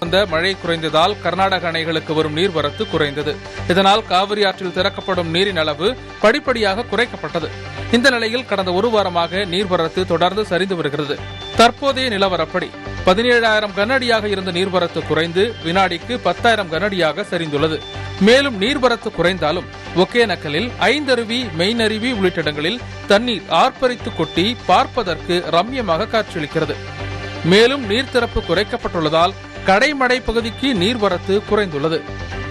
வந்த மழை குறைந்ததால் கர்நாடக அணைகளுக்கு வரும் நீர்வரத்து குறைந்தது இதனால் காவிரி ஆற்றில் திறக்கப்படும் நீரின் அளவு படிப்படியாக குறைக்கப்பட்டது இந்த நிலையில் கடந்த ஒரு வாரமாக நீர்வரத்து தொடர்ந்து சரிந்து வருகிறது தற்போதைய நிலவரப்படி பதினேழாயிரம் கனஅடியாக இருந்த நீர்வரத்து குறைந்து வினாடிக்கு பத்தாயிரம் கனஅடியாக சரிந்துள்ளது மேலும் நீர்வரத்து குறைந்தாலும் ஒகேனக்கலில் ஐந்தருவி மெயினருவி உள்ளிட்ட இடங்களில் தண்ணீர் ஆர்ப்பரித்து கொட்டி பார்ப்பதற்கு ரம்யமாக காட்சியளிக்கிறது மேலும் நீர்த்திறப்பு குறைக்கப்பட்டுள்ளதால் கடைமடை பகுதிக்கு நீர்வரத்து குறைந்துள்ளது